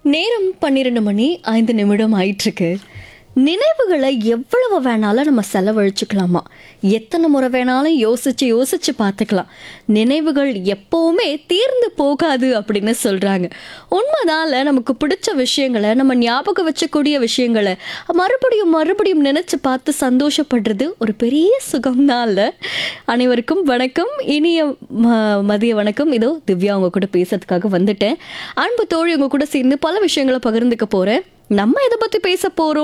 நேரம் பன்னிரெண்டு மணி ஐந்து நிமிடம் ஆயிட்டிருக்கு நினைவுகளை எவ்வளவு வேணாலும் நம்ம செலவழிச்சுக்கலாமா எத்தனை முறை வேணாலும் யோசிச்சு யோசிச்சு பார்த்துக்கலாம் நினைவுகள் எப்பவுமே தீர்ந்து போகாது அப்படின்னு சொல்றாங்க உண்மைதான்ல நமக்கு பிடிச்ச விஷயங்களை நம்ம ஞாபகம் வச்சக்கூடிய விஷயங்களை மறுபடியும் மறுபடியும் நினைச்சு பார்த்து சந்தோஷப்படுறது ஒரு பெரிய சுகம்தான்ல அனைவருக்கும் வணக்கம் இனிய ம- மதிய வணக்கம் இதோ திவ்யா உங்க கூட பேசுறதுக்காக வந்துட்டேன் அன்பு தோழி உங்க கூட சேர்ந்து பல விஷயங்களை பகிர்ந்துக்க போறேன் நம்ம எதை பத்தி பேச போறோம்